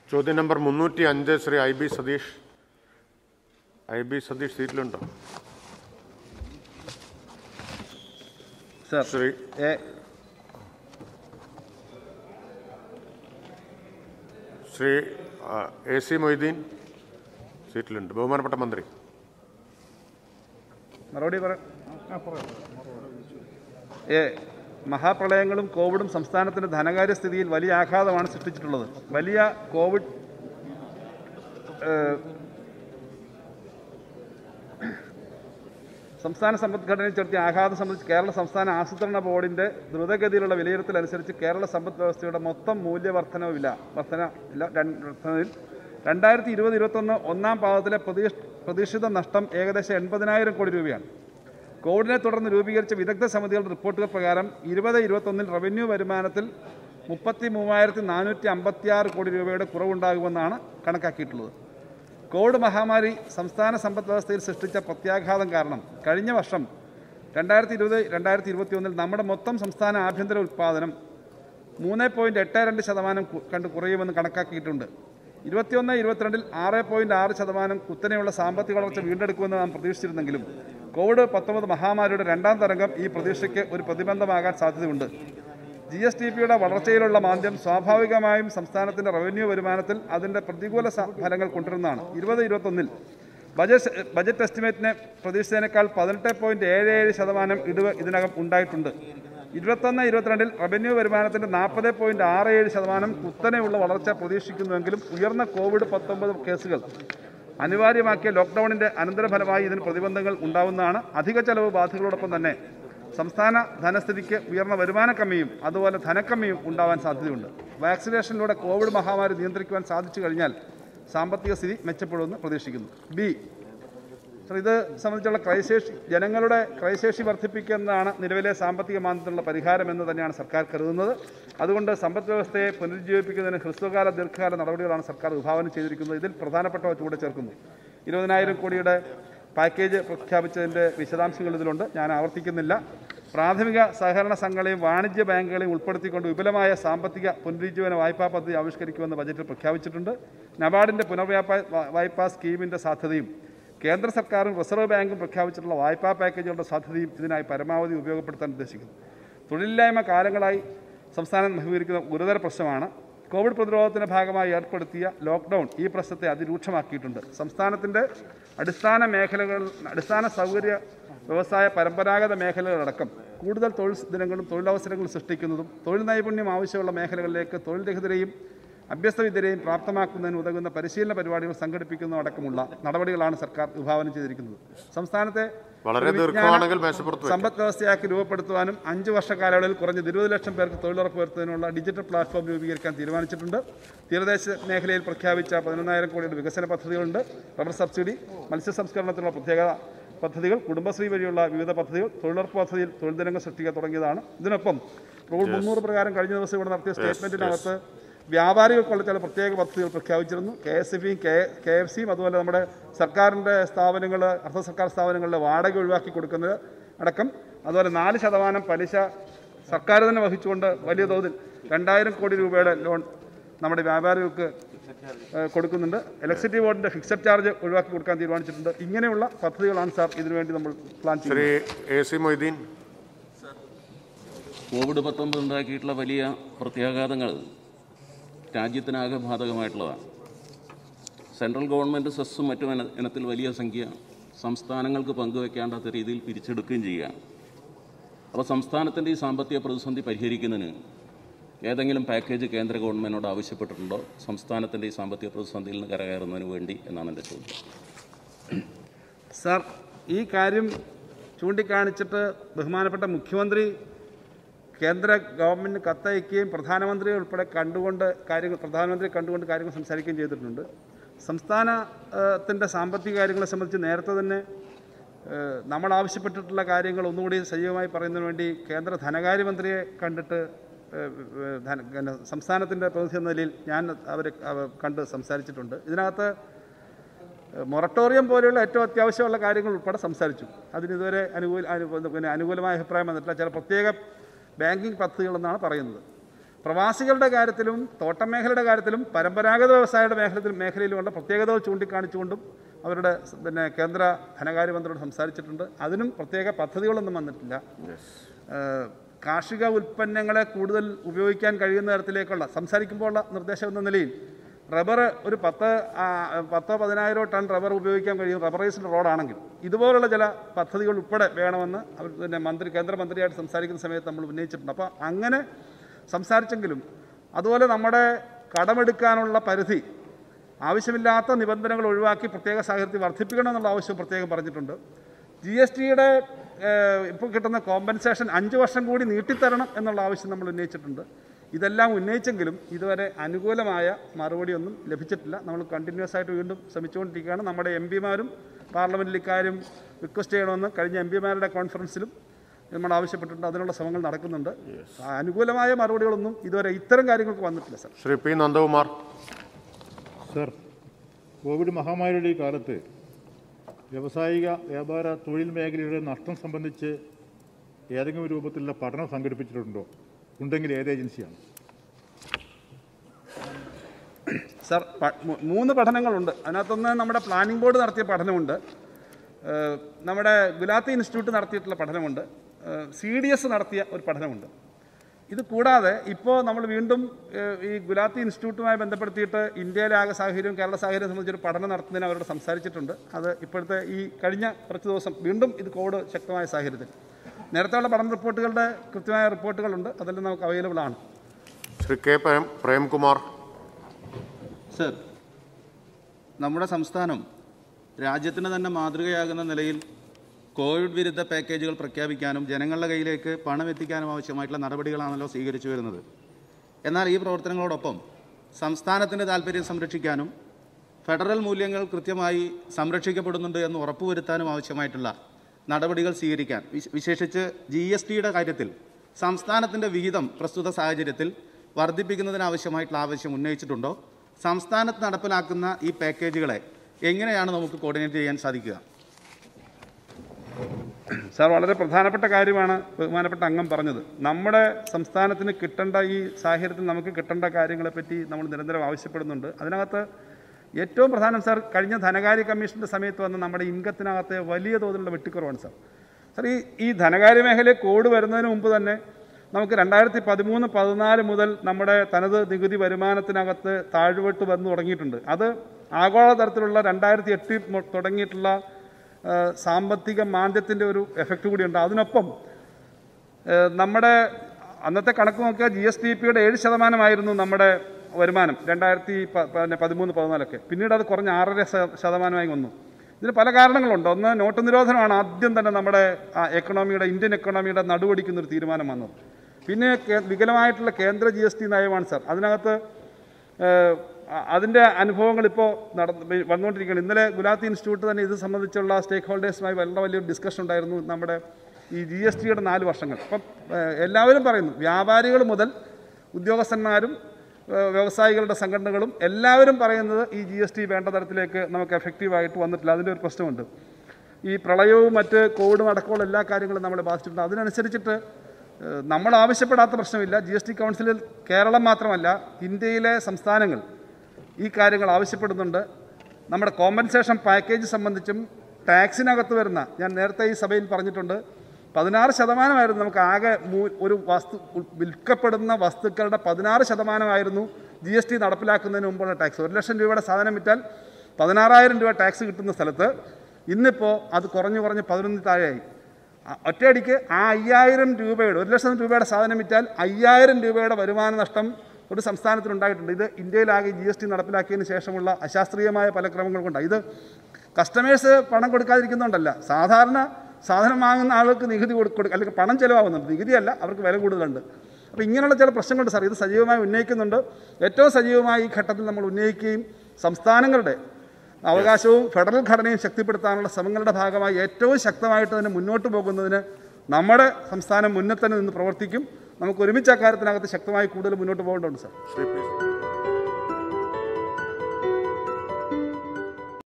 ചോദ്യം നമ്പർ മുന്നൂറ്റി അഞ്ച് Shri I B Satish I B Satish സീറ്റിലുണ്ടോ സർ ശ്രീ എ ശ്രീ ആ, എ സി മൊയ്തീൻ സീറ്റിലുണ്ട് ബഹുമാനപ്പെട്ട മന്ത്രി മറുപടി പറ എ മഹാപ്രളയങ്ങളും കോവിഡും സംസ്ഥാനത്തിന്റെ ധനകാര്യ സ്ഥിതിയിൽ വലിയ ആഘാതമാണ് സൃഷ്ടിച്ചിട്ടുള്ളത് വലിയ കോവിഡ് ഏഹ്, സംസ്ഥാന സമ്പദ്ഘടനയിൽ ചെലുത്തിയ ആഘാതം സംബന്ധിച്ച് കേരള സംസ്ഥാന ആസൂത്രണ ബോർഡിന്റെ ദ്രുതഗതിയിലുള്ള വിലയിരുത്തൽ അനുസരിച്ച് കേരള സമ്പദ് വ്യവസ്ഥയുടെ മൊത്തം മൂല്യവർദ്ധനവില്ല വർധന ഇല്ല രണ്ട് വർധനയിൽ രണ്ടായിരത്തി ഇരുപത് ഇരുപത്തൊന്ന് ഒന്നാം പാദത്തിലെ പ്രതീക്ഷ പ്രതീക്ഷിത നഷ്ടം ഏകദേശം എൺപതിനായിരം കോടി രൂപയാണ് കോവിഡിനെ തുടർന്ന് രൂപീകരിച്ച വിദഗ്ധ സമിതികളുടെ റിപ്പോർട്ടുകൾ പ്രകാരം ഇരുപത് ഇരുപത്തൊന്നിൽ റവന്യൂ വരുമാനത്തിൽ മുപ്പത്തി മൂവായിരത്തി നാനൂറ്റി അമ്പത്തിയാറ് കോടി രൂപയുടെ കുറവുണ്ടാകുമെന്നാണ് കണക്കാക്കിയിട്ടുള്ളത് കോവിഡ് മഹാമാരി സംസ്ഥാന സമ്പദ് വ്യവസ്ഥയിൽ സൃഷ്ടിച്ച പ്രത്യാഘാതം കാരണം കഴിഞ്ഞ വർഷം രണ്ടായിരത്തി ഇരുപത് രണ്ടായിരത്തി ഇരുപത്തി ഒന്നിൽ നമ്മുടെ മൊത്തം സംസ്ഥാന ആഭ്യന്തര ഉൽപ്പാദനം മൂന്ന് പോയിൻറ്റ് എട്ട് രണ്ട് ശതമാനം കു- കണ്ട് കുറയുമെന്ന് കണക്കാക്കിയിട്ടുണ്ട് ഇരുപത്തിയൊന്ന് ഇരുപത്തിരണ്ടിൽ ആറ് പോയിൻറ്റ് ആറ് ശതമാനം കുത്തനെയുള്ള സാമ്പത്തിക വളർച്ച വീണ്ടെടുക്കുമെന്ന് നാം പ്രതീക്ഷിച്ചിരുന്നെങ്കിലും കോവിഡ് പത്തൊമ്പത് മഹാമാരിയുടെ രണ്ടാം തരംഗം ഈ പ്രതീക്ഷയ്ക്ക് ഒരു പ്രതിബന്ധമാകാൻ സാധ്യതയുണ്ട് ജി എസ് ടി പിയുടെ വളർച്ചയിലുള്ള മാന്ദ്യം സ്വാഭാവികമായും സംസ്ഥാനത്തിന്റെ റവന്യൂ വരുമാനത്തിൽ അതിന്റെ പ്രതികൂല സ- ഫലങ്ങൾ കൊണ്ടുവരുന്നതാണ് ഇരുപത് ഇരുപത്തൊന്നിൽ ബജറ്റ് ബജറ്റ് എസ്റ്റിമേറ്റിനെ പ്രതീക്ഷിച്ചതിനേക്കാൾ പതിനെട്ട് പോയിന്റ് ഏഴ് ഏഴ് ശതമാനം ഇടിവ് ഇതിനകം ഉണ്ടായിട്ടുണ്ട് ഇരുപത്തൊന്ന് ഇരുപത്തിരണ്ടിൽ റവന്യൂ വരുമാനത്തിന്റെ നാൽപ്പത് പോയിന്റ് ആറ് ഏഴ് ശതമാനം കുത്തനെയുള്ള വളർച്ച പ്രതീക്ഷിക്കുന്നുവെങ്കിലും ഉയർന്ന കോവിഡ് പത്തൊമ്പത് കേസുകൾ അനിവാര്യമാക്കിയ ലോക്ക്ഡൌണിന്റെ അനന്തരഫലമായി ഇതിന് പ്രതിബന്ധങ്ങൾ ഉണ്ടാവുന്നതാണ് അധിക ചെലവ് ബാധകളോടൊപ്പം തന്നെ സംസ്ഥാന ധനസ്ഥിതിക്ക് ഉയർന്ന വരുമാന കമ്മിയും അതുപോലെ ധനക്കമ്മിയും ഉണ്ടാവാൻ സാധ്യതയുണ്ട് വാക്സിനേഷനിലൂടെ കോവിഡ് മഹാമാരി നിയന്ത്രിക്കുവാൻ സാധിച്ചു കഴിഞ്ഞാൽ സാമ്പത്തിക സ്ഥിതി മെച്ചപ്പെടുമെന്ന് പ്രതീക്ഷിക്കുന്നു ബി സർ ഇത് സംബന്ധിച്ചുള്ള ക്രയശേഷി ജനങ്ങളുടെ ക്രയശേഷി വർദ്ധിപ്പിക്കുന്നതാണ് നിലവിലെ സാമ്പത്തിക മാന്ദ്യത്തിനുള്ള പരിഹാരം എന്ന് തന്നെയാണ് സർക്കാർ കരുതുന്നത് അതുകൊണ്ട് സമ്പദ് വ്യവസ്ഥയെ പുനരുജ്ജീവിപ്പിക്കുന്നതിന് ഹ്രസ്വകാല ദീർഘകാല നടപടികളാണ് സർക്കാർ വിഭാവനം ചെയ്തിരിക്കുന്നത് ഇതിൽ പ്രധാനപ്പെട്ടവ ചൂടെ ചേർക്കുന്നു ഇരുപതിനായിരം കോടിയുടെ പാക്കേജ് പ്രഖ്യാപിച്ചതിൻ്റെ വിശദാംശങ്ങൾ ഇതിലുണ്ട് ഞാൻ ആവർത്തിക്കുന്നില്ല പ്രാഥമിക സഹകരണ സംഘങ്ങളെയും വാണിജ്യ ബാങ്കുകളെയും ഉൾപ്പെടുത്തിക്കൊണ്ട് വിപുലമായ സാമ്പത്തിക പുനരുജ്ജീവന വായ്പാ പദ്ധതി ആവിഷ്കരിക്കുമെന്ന് ബജറ്റിൽ പ്രഖ്യാപിച്ചിട്ടുണ്ട് നബാർഡിൻ്റെ പുനർവായ്പാ വായ്പാ സ്കീമിൻ്റെ സാധ്യതയും കേന്ദ്ര സർക്കാരും റിസർവ് ബാങ്കും പ്രഖ്യാപിച്ചിട്ടുള്ള വായ്പാ പാക്കേജുകളുടെ സാധ്യതയും ഇതിനായി പരമാവധി ഉപയോഗപ്പെടുത്താൻ ഉദ്ദേശിക്കുന്നു തൊഴിലില്ലായ്മ കാലങ്ങളായി സംസ്ഥാനം അഭിമുഖീകരിക്കുന്ന ഗുരുതര പ്രശ്നമാണ് കോവിഡ് പ്രതിരോധത്തിന്റെ ഭാഗമായി ഏർപ്പെടുത്തിയ ലോക്ക്ഡൗൺ ഈ പ്രശ്നത്തെ അതിരൂക്ഷമാക്കിയിട്ടുണ്ട് സംസ്ഥാനത്തിന്റെ അടിസ്ഥാന മേഖലകൾ അടിസ്ഥാന സൗകര്യ വ്യവസായ പരമ്പരാഗത മേഖലകളടക്കം കൂടുതൽ തൊഴിൽ ദിനങ്ങളും തൊഴിലവസരങ്ങൾ സൃഷ്ടിക്കുന്നതും തൊഴിൽ നൈപുണ്യം ആവശ്യമുള്ള മേഖലകളിലേക്ക് തൊഴിൽ രഹിതരെയും അഭ്യസ്തവിദ്യരെയും പ്രാപ്തമാക്കുന്നതിന് ഉതകുന്ന പരിശീലന പരിപാടികൾ സംഘടിപ്പിക്കുന്നതടക്കമുള്ള നടപടികളാണ് സർക്കാർ വിഭാവനം ചെയ്തിരിക്കുന്നത് സംസ്ഥാനത്തെ വളരെ ഒരു വിജ്ഞാന ദീർഘമാണെങ്കിൽ മേശപ്പുറത്ത് വയ്ക്കാം. സമ്പദ് വ്യവസ്ഥയാക്കി രൂപപ്പെടുത്തുവാനും അഞ്ച് വർഷ കാലയളവിൽ കുറഞ്ഞത് ഇരുപത് ലക്ഷം പേർക്ക് തൊഴിലുറപ്പ് വരുത്തുന്നതിനുള്ള ഡിജിറ്റൽ പ്ലാറ്റ്ഫോം രൂപീകരിക്കാൻ തീരുമാനിച്ചിട്ടുണ്ട് തീരദേശ മേഖലയിൽ പ്രഖ്യാപിച്ച പതിനൊന്നായിരം കോടിയുടെ വികസന പദ്ധതികളുണ്ട് റബ്ബർ സബ്സിഡി മത്സ്യ സംസ്കരണത്തിനുള്ള പ്രത്യേക പദ്ധതികൾ കുടുംബശ്രീ വഴിയുള്ള വിവിധ പദ്ധതികൾ തൊഴിലുറപ്പ് പദ്ധതിയിൽ തൊഴിൽ ദിനങ്ങൾ സൃഷ്ടിക്കുക തുടങ്ങിയതാണ് ഇതിനൊപ്പം റൂൾ മുന്നൂറ് പ്രകാരം കഴിഞ്ഞ ദിവസം ഇവിടെ നടത്തിയ സ്റ്റേറ്റ്മെന്റിനകത്ത് വ്യാപാരികൾക്കുള്ള ചില പ്രത്യേക പദ്ധതികൾ പ്രഖ്യാപിച്ചിരുന്നു K S F K K F സിയും അതുപോലെ നമ്മുടെ സർക്കാരിൻ്റെ സ്ഥാപനങ്ങൾ അർദ്ധ സർക്കാർ സ്ഥാപനങ്ങളിലെ വാടക ഒഴിവാക്കി കൊടുക്കുന്നത് അടക്കം അതുപോലെ നാല് ശതമാനം പലിശ സർക്കാർ തന്നെ വഹിച്ചുകൊണ്ട് വലിയ തോതിൽ രണ്ടായിരം കോടി രൂപയുടെ ലോൺ നമ്മുടെ വ്യാപാരികൾക്ക് ഏഹ്, കൊടുക്കുന്നുണ്ട് ഇലക്ട്രിസിറ്റി ബോർഡിൻ്റെ ഫിക്സഡ് ചാർജ് ഒഴിവാക്കി കൊടുക്കാൻ തീരുമാനിച്ചിട്ടുണ്ട് ഇങ്ങനെയുള്ള പദ്ധതികളാണ് സാർ ഇതിനുവേണ്ടി നമ്മൾ പ്ലാൻ ചെയ്യുന്നത് Shri A C Moideen Covid പത്തൊമ്പത് ഉണ്ടാക്കിയിട്ടുള്ള വലിയ പ്രത്യാഘാതങ്ങൾ രാജ്യത്തിനാകെ ബാധകമായിട്ടുള്ളതാണ് സെൻട്രൽ ഗവൺമെൻറ് സെസ്സും മറ്റും ഇന- ഇനത്തിൽ വലിയ സംഖ്യ സംസ്ഥാനങ്ങൾക്ക് പങ്കുവെക്കേണ്ടാത്ത രീതിയിൽ പിരിച്ചെടുക്കുകയും ചെയ്യുകയാണ് അപ്പോൾ സംസ്ഥാനത്തിൻ്റെ ഈ സാമ്പത്തിക പ്രതിസന്ധി പരിഹരിക്കുന്നതിന് ഏതെങ്കിലും പാക്കേജ് കേന്ദ്ര ഗവൺമെൻറ്റിനോട് ആവശ്യപ്പെട്ടിട്ടുണ്ടോ സംസ്ഥാനത്തിൻ്റെ ഈ സാമ്പത്തിക പ്രതിസന്ധിയിൽ നിന്ന് കരകയറുന്നതിന് വേണ്ടി എന്നാണ് എൻ്റെ ചോദ്യം സാർ ഈ കാര്യം ചൂണ്ടിക്കാണിച്ചിട്ട് ബഹുമാനപ്പെട്ട മുഖ്യമന്ത്രി കേന്ദ്ര ഗവൺമെൻറ് കത്തയക്കുകയും പ്രധാനമന്ത്രി ഉൾപ്പെടെ കണ്ടുകൊണ്ട് കാര്യങ്ങൾ പ്രധാനമന്ത്രി കണ്ടുകൊണ്ട് കാര്യങ്ങൾ സംസാരിക്കുകയും ചെയ്തിട്ടുണ്ട് സംസ്ഥാനത്തിൻ്റെ സാമ്പത്തിക കാര്യങ്ങളെ സംബന്ധിച്ച് നേരത്തെ തന്നെ ഏഹ്, നമ്മൾ ആവശ്യപ്പെട്ടിട്ടുള്ള കാര്യങ്ങൾ ഒന്നുകൂടി സജീവമായി പറയുന്നതിന് വേണ്ടി കേന്ദ്ര ധനകാര്യമന്ത്രിയെ കണ്ടിട്ട് ഏഹ്, ഏഹ്, ധന പിന്നെ സംസ്ഥാനത്തിൻ്റെ പ്രതിനിധി എന്ന നിലയിൽ ഞാൻ അവരെ അവ- കണ്ട് സംസാരിച്ചിട്ടുണ്ട് ഇതിനകത്ത് മൊറട്ടോറിയം പോലെയുള്ള ഏറ്റവും അത്യാവശ്യമുള്ള കാര്യങ്ങൾ ഉൾപ്പെടെ സംസാരിച്ചു അതിന് ഇതുവരെ അനുകൂല അനു- പിന്നെ അനുകൂലമായ അഭിപ്രായം വന്നിട്ടില്ല ചില പ്രത്യേക ബാങ്കിങ് പദ്ധതികളെന്നാണ് പറയുന്നത് പ്രവാസികളുടെ കാര്യത്തിലും തോട്ടം മേഖലയുടെ കാര്യത്തിലും പരമ്പരാഗത വ്യവസായയുടെ മേഖലത്തിൽ മേഖലയിലുമുള്ള പ്രത്യേകതകൾ ചൂണ്ടിക്കാണിച്ചുകൊണ്ടും അവരുടെ സ് പിന്നെ കേന്ദ്ര ധനകാര്യമന്ത്രിയോട് സംസാരിച്ചിട്ടുണ്ട് അതിനും പ്രത്യേക പദ്ധതികളൊന്നും വന്നിട്ടില്ല ഏഹ് കാർഷിക ഉൽപ്പന്നങ്ങളെ കൂടുതൽ ഉപയോഗിക്കാൻ കഴിയുന്ന തരത്തിലേക്കുള്ള സംസാരിക്കുമ്പോഴുള്ള നിർദ്ദേശം എന്ന നിലയിൽ റബ്ബർ ഒരു പത്ത് ആ, പത്തോ പതിനായിരോ ടൺ റബ്ബർ ഉപയോഗിക്കാൻ കഴിയും റബ്ബറൈസ്ഡ് റോഡാണെങ്കിൽ ഇതുപോലുള്ള ചില പദ്ധതികൾ ഉൾപ്പെടെ വേണമെന്ന് അവർ പിന്നെ മന്ത്രി കേന്ദ്രമന്ത്രിയായിട്ട് സംസാരിക്കുന്ന സമയത്ത് നമ്മൾ ഉന്നയിച്ചിട്ടുണ്ട് അപ്പോൾ അങ്ങനെ സംസാരിച്ചെങ്കിലും അതുപോലെ നമ്മുടെ കടമെടുക്കാനുള്ള പരിധി ആവശ്യമില്ലാത്ത നിബന്ധനകൾ ഒഴിവാക്കി പ്രത്യേക സാഹചര്യത്തിൽ വർദ്ധിപ്പിക്കണമെന്നുള്ള ആവശ്യം പ്രത്യേകം പറഞ്ഞിട്ടുണ്ട് ജി എസ് ടിയുടെ ഇപ്പോൾ കിട്ടുന്ന കോമ്പൻസേഷൻ അഞ്ച് വർഷം കൂടി നീട്ടിത്തരണം എന്നുള്ള ആവശ്യം നമ്മൾ ഉന്നയിച്ചിട്ടുണ്ട് ഇതെല്ലാം ഉന്നയിച്ചെങ്കിലും ഇതുവരെ അനുകൂലമായ മറുപടിയൊന്നും ലഭിച്ചിട്ടില്ല നമ്മൾ കണ്ടിന്യൂസ് ആയിട്ട് വീണ്ടും ശ്രമിച്ചുകൊണ്ടിരിക്കുകയാണ് നമ്മുടെ എം പിമാരും പാർലമെൻറ്റിൽ ഇക്കാര്യം റിക്വസ്റ്റ് ചെയ്യണമെന്ന് കഴിഞ്ഞ എം പിമാരുടെ കോൺഫറൻസിലും നമ്മൾ ആവശ്യപ്പെട്ടിട്ടുണ്ട് അതിനുള്ള ശ്രമങ്ങൾ നടക്കുന്നുണ്ട് അനുകൂലമായ മറുപടികളൊന്നും ഇതുവരെ ഇത്തരം കാര്യങ്ങൾക്ക് വന്നിട്ടില്ല sir Shri P Nandakumar sir Covid മഹാമാരിയുടെ ഈ കാലത്ത് വ്യാവസായിക വ്യാപാര തൊഴിൽ മേഖലയുടെ നഷ്ടം സംബന്ധിച്ച് ഏതെങ്കിലും രൂപത്തിലുള്ള പഠനം സംഘടിപ്പിച്ചിട്ടുണ്ടോ ഉണ്ടെങ്കിൽ ഏത് ഏജൻസിയാണ് സർ പ- മൂ- മൂന്ന് പഠനങ്ങളുണ്ട് അതിനകത്തൊന്ന് നമ്മുടെ പ്ലാനിംഗ് ബോർഡ് നടത്തിയ പഠനമുണ്ട് ഏഹ് നമ്മുടെ ഗുലാത്തി ഇൻസ്റ്റിറ്റ്യൂട്ട് നടത്തിയിട്ടുള്ള പഠനമുണ്ട് സി ഡി എസ് നടത്തിയ ഒരു പഠനമുണ്ട് ഇത് കൂടാതെ ഇപ്പോൾ നമ്മൾ വീണ്ടും ഏഹ് ഈ ഗുലാത്തി ഇൻസ്റ്റിറ്റ്യൂട്ടുമായി ബന്ധപ്പെടുത്തിയിട്ട് ഇന്ത്യയിലെ ആകെ സാഹചര്യവും കേരള സാഹചര്യം സംബന്ധിച്ചൊരു പഠനം നടത്തുന്നതിന് അവരോട് സംസാരിച്ചിട്ടുണ്ട് അത് ഇപ്പോഴത്തെ ഈ കഴിഞ്ഞ കുറച്ച് ദിവസം വീണ്ടും ഇത് കോവിഡ് ശക്തമായ സാഹചര്യത്തിൽ നേരത്തെയുള്ള പഠന റിപ്പോർട്ടുകളുടെ കൃത്യമായ റിപ്പോർട്ടുകളുണ്ട് അതെല്ലാം നമുക്ക് അവൈലബിൾ ആണ് ശ്രീ കെ പ്രേം പ്രേംകുമാർ സർ നമ്മുടെ സംസ്ഥാനം രാജ്യത്തിന് തന്നെ മാതൃകയാകുന്ന നിലയിൽ കോവിഡ് വിരുദ്ധ പാക്കേജുകൾ പ്രഖ്യാപിക്കാനും ജനങ്ങളുടെ കയ്യിലേക്ക് പണം എത്തിക്കാനും ആവശ്യമായിട്ടുള്ള നടപടികളാണല്ലോ സ്വീകരിച്ചു വരുന്നത് എന്നാൽ ഈ പ്രവർത്തനങ്ങളോടൊപ്പം സംസ്ഥാനത്തിൻ്റെ താല്പര്യം സംരക്ഷിക്കാനും ഫെഡറൽ മൂല്യങ്ങൾ കൃത്യമായി സംരക്ഷിക്കപ്പെടുന്നുണ്ട് എന്ന് ഉറപ്പുവരുത്താനും ആവശ്യമായിട്ടുള്ള നടപടികൾ സ്വീകരിക്കാൻ വിശ- വിശേഷിച്ച് ജി എസ് ടിയുടെ കാര്യത്തിൽ സംസ്ഥാനത്തിൻ്റെ വിഹിതം പ്രസ്തുത സാഹചര്യത്തിൽ വർദ്ധിപ്പിക്കുന്നതിനാവശ്യമായിട്ടുള്ള ആവശ്യം ഉന്നയിച്ചിട്ടുണ്ടോ സംസ്ഥാനത്ത് നടപ്പിലാക്കുന്ന ഈ പാക്കേജുകളെ എങ്ങനെയാണ് നമുക്ക് കോർഡിനേറ്റ് ചെയ്യാൻ സാധിക്കുക സാർ വളരെ പ്രധാനപ്പെട്ട കാര്യമാണ് ബഹുമാനപ്പെട്ട അംഗം പറഞ്ഞത് നമ്മുടെ സംസ്ഥാനത്തിന് കിട്ടേണ്ട ഈ സാഹചര്യത്തിൽ നമുക്ക് കിട്ടേണ്ട കാര്യങ്ങളെപ്പറ്റി നമ്മൾ നിരന്തരം ആവശ്യപ്പെടുന്നുണ്ട് അതിനകത്ത് ഏറ്റവും പ്രധാനം സാർ കഴിഞ്ഞ ധനകാര്യ കമ്മീഷൻ്റെ സമയത്ത് വന്ന നമ്മുടെ ഇൻകത്തിനകത്തെ വലിയ തോതിലുള്ള വെട്ടിക്കുറവാണ് സാർ സാർ ഈ ഈ ധനകാര്യ മേഖലയിൽ കോഡ് വരുന്നതിന് മുമ്പ് തന്നെ നമുക്ക് രണ്ടായിരത്തി പതിമൂന്ന് പതിനാല് മുതൽ നമ്മുടെ തനത് നികുതി വരുമാനത്തിനകത്ത് താഴ്വട്ട് വന്നു തുടങ്ങിയിട്ടുണ്ട് അത് ആഗോള തരത്തിലുള്ള രണ്ടായിരത്തി എട്ടിൽ മു- തുടങ്ങിയിട്ടുള്ള ആ, സാമ്പത്തിക മാന്ദ്യത്തിൻ്റെ ഒരു എഫക്റ്റ് കൂടിയുണ്ട് അതിനൊപ്പം ഏഹ് നമ്മുടെ അന്നത്തെ കണക്ക് നോക്കിയാൽ ജി എസ് ടി പിയുടെ ഏഴ് ശതമാനമായിരുന്നു നമ്മുടെ വരുമാനം രണ്ടായിരത്തി പ- പിന്നെ പതിമൂന്ന് പതിനാലൊക്കെ പിന്നീട് അത് കുറഞ്ഞ ആറര ശ- ശതമാനമായി വന്നു ഇതിന് പല കാരണങ്ങളുണ്ട് ഒന്ന് നോട്ട് നിരോധനമാണ് ആദ്യം തന്നെ നമ്മുടെ ആ എക്കണോമിയുടെ ഇന്ത്യൻ എക്കണോമിയുടെ നടുവടിക്കുന്ന ഒരു തീരുമാനം വന്നത് പിന്നെ കേ- വികലമായിട്ടുള്ള കേന്ദ്ര ജി എസ് ടി നയമാണ് സാർ അതിനകത്ത് ഏഹ് അ- അതിൻ്റെ അനുഭവങ്ങൾ ഇപ്പോൾ നടന്ന് വന്നുകൊണ്ടിരിക്കുകയാണ് ഇന്നലെ ഗുലാത്തി ഇൻസ്റ്റിറ്റ്യൂട്ട് തന്നെ ഇത് സംബന്ധിച്ചുള്ള സ്റ്റേക്ക് ഹോൾഡേഴ്സുമായി വളരെ വലിയൊരു ഡിസ്കഷൻ ഉണ്ടായിരുന്നു നമ്മുടെ ഈ ജി എസ് ടിയുടെ നാല് വർഷങ്ങൾ അപ്പം ഏഹ് എല്ലാവരും പറയുന്നു വ്യാപാരികൾ മുതൽ ഉദ്യോഗസ്ഥന്മാരും ഏഹ് വ്യവസായികളുടെ സംഘടനകളും എല്ലാവരും പറയുന്നത് ഈ ജി എസ് ടി വേണ്ട തരത്തിലേക്ക് നമുക്ക് എഫക്റ്റീവായിട്ട് വന്നിട്ടില്ല അതിൻ്റെ ഒരു പ്രശ്നമുണ്ട് ഈ പ്രളയവും മറ്റ് കോവിഡും അടക്കമുള്ള എല്ലാ കാര്യങ്ങളും നമ്മളെ ബാധിച്ചിട്ടുണ്ട് അതിനനുസരിച്ചിട്ട് ഏഹ് നമ്മൾ ആവശ്യപ്പെടാത്ത പ്രശ്നമില്ല ജി എസ് ടി കൗൺസിലിൽ കേരളം മാത്രമല്ല ഇന്ത്യയിലെ സംസ്ഥാനങ്ങൾ ഈ കാര്യങ്ങൾ ആവശ്യപ്പെടുന്നുണ്ട് നമ്മുടെ കോമ്പൻസേഷൻ പാക്കേജ് സംബന്ധിച്ചും ടാക്സിനകത്ത് വരുന്ന ഞാൻ നേരത്തെ ഈ സഭയിൽ പറഞ്ഞിട്ടുണ്ട് പതിനാറ് ശതമാനമായിരുന്നു നമുക്ക് ആകെ മൂ- ഒരു വസ്തു ഉൽ- വിൽക്കപ്പെടുന്ന വസ്തുക്കളുടെ പതിനാറ് ശതമാനമായിരുന്നു ജി എസ് ടി നടപ്പിലാക്കുന്നതിന് മുമ്പുള്ള ടാക്സ് ഒരു ലക്ഷം രൂപയുടെ സാധനം വിറ്റാൽ പതിനാറായിരം രൂപ ടാക്സ് കിട്ടുന്ന സ്ഥലത്ത് ഇന്നിപ്പോൾ അത് കുറഞ്ഞു കുറഞ്ഞ് പതിനൊന്ന് താഴെയായി അ- ഒറ്റയടിക്ക് ആ അയ്യായിരം രൂപയുടെ ഒരു ലക്ഷം രൂപയുടെ സാധനം വിറ്റാൽ അയ്യായിരം രൂപയുടെ വരുമാന നഷ്ടം ഒരു സംസ്ഥാനത്തിനുണ്ടായിട്ടുണ്ട് ഇത് ഇന്ത്യയിലാകെ ജി എസ് ടി നടപ്പിലാക്കിയതിന് ശേഷമുള്ള അശാസ്ത്രീയമായ പല ക്രമങ്ങൾ കൊണ്ടാണ് ഇത് കസ്റ്റമേഴ്സ് പണം കൊടുക്കാതിരിക്കുന്നുണ്ടല്ല സാധാരണ സാധനം വാങ്ങുന്ന ആൾക്ക് നികുതി കൊടുക്കും അല്ലെങ്കിൽ പണം ചിലവാകുന്നുണ്ട് നികുതിയല്ല അവർക്ക് വില കൂടുതലുണ്ട് അപ്പോൾ ഇങ്ങനെയുള്ള ചില പ്രശ്നങ്ങളുണ്ട് സാർ ഇത് സജീവമായി ഉന്നയിക്കുന്നുണ്ട് ഏറ്റവും സജീവമായി ഈ ഘട്ടത്തിൽ നമ്മൾ ഉന്നയിക്കുകയും സംസ്ഥാനങ്ങളുടെ അവകാശവും ഫെഡറൽ ഘടനയും ശക്തിപ്പെടുത്താനുള്ള ശ്രമങ്ങളുടെ ഭാഗമായി ഏറ്റവും ശക്തമായിട്ട് തന്നെ മുന്നോട്ട് പോകുന്നതിന് നമ്മുടെ സംസ്ഥാനം മുന്നിൽ തന്നെ നിന്ന് പ്രവർത്തിക്കും നമുക്ക് ഒരുമിച്ച് അക്കാര്യത്തിനകത്ത് ശക്തമായി കൂടുതൽ മുന്നോട്ട് പോകേണ്ടതുണ്ട് സാർ ശ്രീ പി